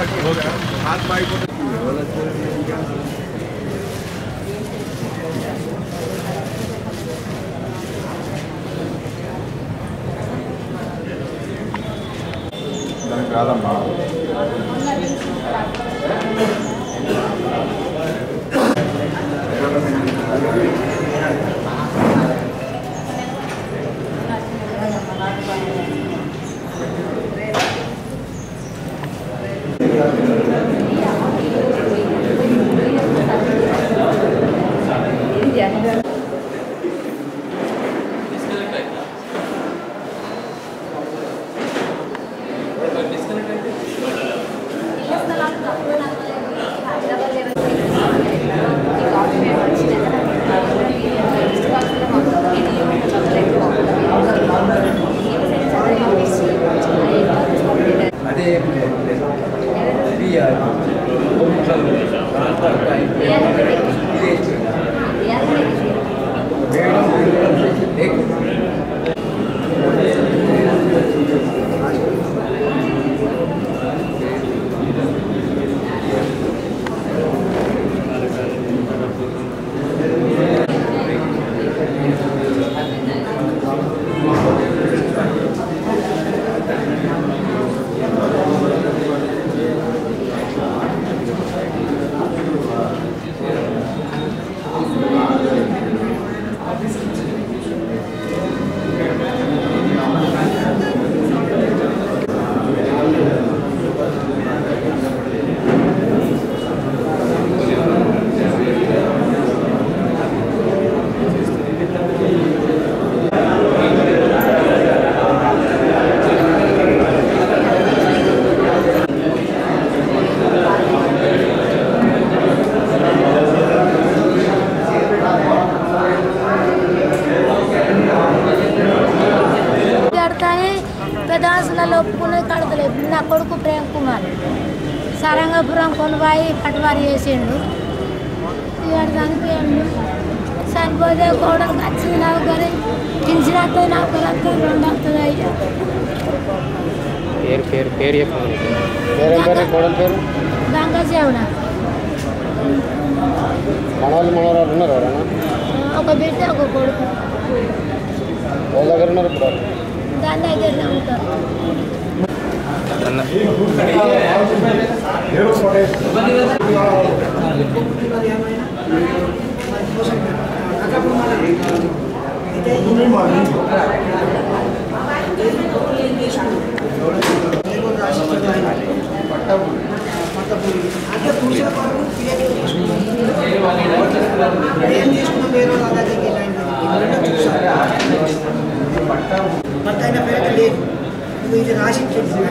దానికి కాదమ్మా అదే ఇదే కడతానే పెద్ద హాస్టల్లో ఒప్పుకునే కడతలేదు నా కొడుకు ప్రేమ్ కుమార్ సరంగపురం కొనుబాయి పట్టువారి చేసిండు ఇక చనిపోయాడు చనిపోతే కూడా వచ్చింది నాకు కానీ పింఛన్ వస్తుంది నాకు వస్తుంది రెండు వస్తుంది అయ్యా పేరు పేరు పేరు చెప్పండి పేరేం పేరు కోడల పేరు గంగా చెవున మనవాళ్ళు మనవరాలు ఉన్నారు ఎవరైనా ఒక బిడ్డ ఒక కొడుకు వాళ్ళ దగ్గర ఉన్నారు ఇప్పుడు వాళ్ళు. దాని దగ్గర ఉంటారు బట్ ఆయన పేరు లేదు నువ్వు ఇది రాసి ఇచ్చింది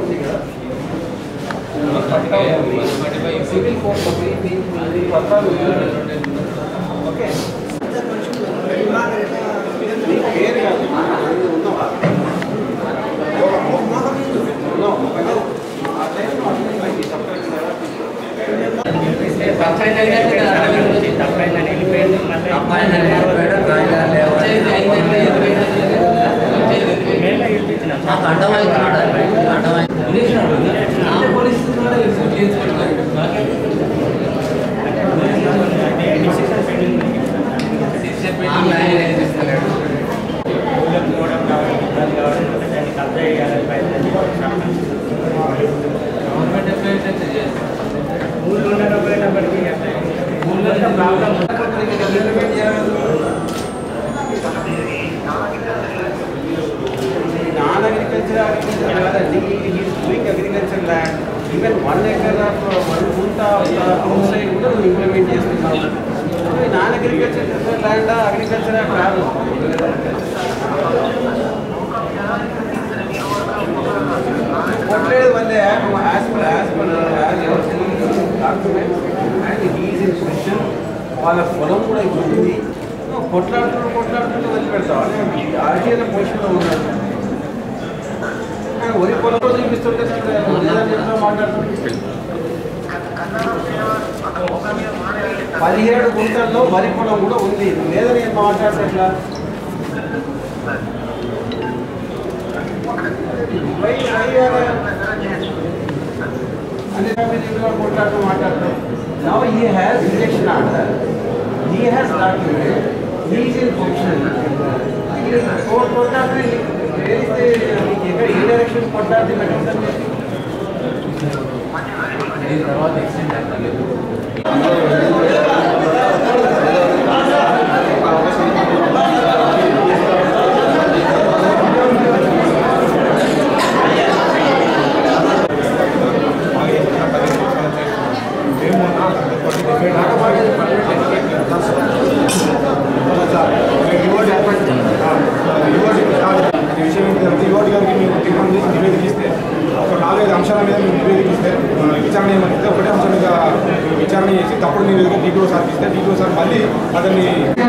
non agriculture agriculture కాదండి he is doing agriculture land even one acre of one గుంట of the outside కూడా నువ్వు ఇంప్లిమెంట్ చేస్తున్నావు నాన్ అగ్రికల్చర్ ల్యాండ్ అగ్రికల్చర్ కాదు కొట్టలేదు మళ్ళీ as per as per as document and he's in position వాళ్ళ పొలం కూడా ఇప్పుడు ఉంది కొట్లాడుతూ కొట్లాడుతూ వదిలిపెడతావు ఆర్టీఐ పొజిషన్లో ఉన్నాడు ఆయన వరి పొలం కూడా చూపిస్తుంటే లేదని ఎట్లా మాట్లాడుతుంది పదిహేడు గుంటల్లో వరి పొలం కూడా ఉంది లేదని ఏం మాట్లాడితే ఎట్లా Why- why you are a- అన్ని ఫ్యామిలీలో కొట్లాడుతూ మాట్లాడతాం now he has injection order he has document he is in function court కొట్లాడితే వేరిస్తే మీకు ఎక్కడ ఏ డైరెక్షన్ కొట్లాడితే పెట్టండి దీని తర్వాత ఎక్స్టెండ్ అక్కర్లేదు ఈ విషయం ఏంటంటే యువతి గారికి మేము డిమాండ్ చేసి నివేదిక ఇస్తే ఒక నాలుగైదు అంశాల మీద మేము నివేదిక ఇస్తే ఆ, విచారణ ఏమంటే ఒకటే అంశం మీద విచారణ చేసి తప్పుడు నివేదిక డీపీఓ సార్కి ఇస్తే డీపీఓ సార్ మళ్ళీ అతన్ని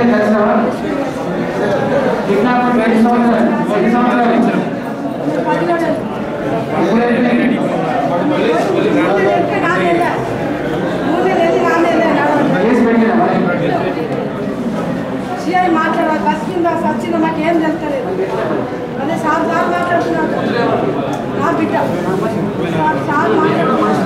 సిఐ మాట్లాడాలి బస్ కింద సచ్చిందో నాకు ఏం తెలుస్తలేదు అదే సార్ సార్ మాట్లాడుతున్నాడు నా బిడ్డ సార్ సార్ మాట్లాడుతున్నాడు